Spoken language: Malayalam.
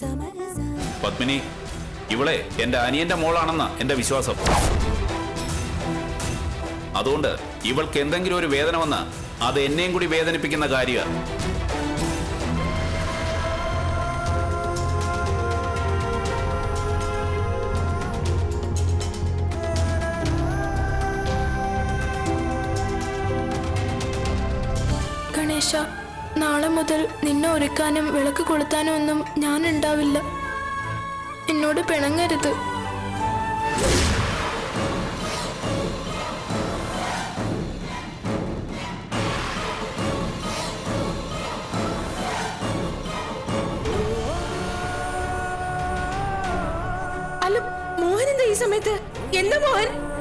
പത്മിനി ഇവളെ എന്റെ അനിയന്റെ മോളാണെന്ന എന്റെ വിശ്വാസം അതുകൊണ്ട് ഇവൾക്ക് എന്തെങ്കിലും ഒരു വേദന വന്ന അത് എന്നെയും കൂടി വേദനിപ്പിക്കുന്ന കാര്യമാണ് ഗണേശ നാളെ മുതൽ നിന്നെ ഒരുക്കാനും വിളക്ക് കൊളുത്താനും ഒന്നും ഞാൻ ഉണ്ടാവില്ല എന്നോട് പിണങ്ങരുത് അല്ല മോഹൻ എന്താ ഈ സമയത്ത് എന്താ മോഹൻ